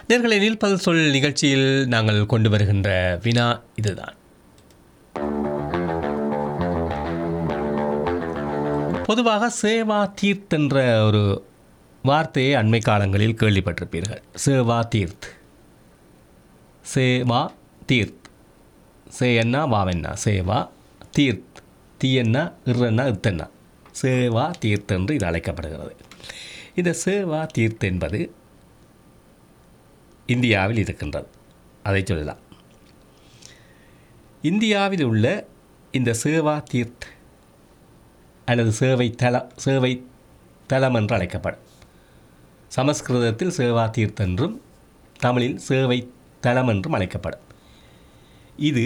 நேர்களை நீல்பல் சொல் நிகழ்ச்சியில் நாங்கள் கொண்டு வருகின்ற வினா இதுதான் பொதுவாக சேவா தீர்த் என்ற ஒரு வார்த்தையை அண்மை காலங்களில் கேள்விப்பட்டிருப்பீர்கள் சேவா தீர்த் சேவா தீர்த் சே என்ன வாவென்னா சேவா தீர்த் தீயன்னா இறன்னா இத்தன்னா சேவா தீர்த் என்று இது அழைக்கப்படுகிறது இந்த சேவா தீர்த் என்பது இந்தியாவில் இருக்கின்றது அதை சொல்லலாம் இந்தியாவில் உள்ள இந்த சேவா தீர்த் அல்லது சேவை தலம் சேவை தலம் என்று அழைக்கப்படும் சமஸ்கிருதத்தில் சேவா தீர்த் என்றும் தமிழில் சேவை தலம் என்றும் அழைக்கப்படும் இது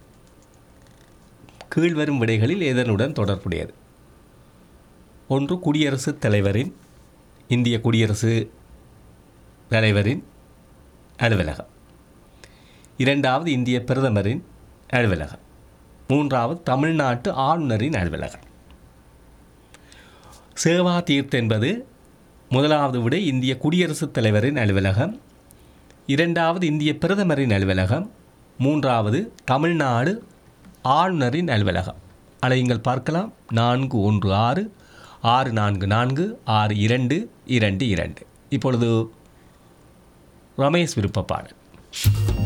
கீழ்வரும் விடைகளில் எதனுடன் தொடர்புடையது ஒன்று குடியரசுத் தலைவரின் இந்திய குடியரசு தலைவரின் அலுவலகம் இரண்டாவது இந்திய பிரதமரின் அலுவலகம் மூன்றாவது தமிழ்நாட்டு ஆளுநரின் அலுவலகம் சேவா தீர்த் என்பது முதலாவது விட இந்திய குடியரசுத் தலைவரின் அலுவலகம் இரண்டாவது இந்திய பிரதமரின் அலுவலகம் மூன்றாவது தமிழ்நாடு ஆளுநரின் அலுவலகம் அலையுங்கள் பார்க்கலாம் நான்கு ஒன்று ஆறு ஆறு நான்கு நான்கு ஆறு இரண்டு இரண்டு இரண்டு இப்பொழுது ரமேஷ் விருப்பப்பாடு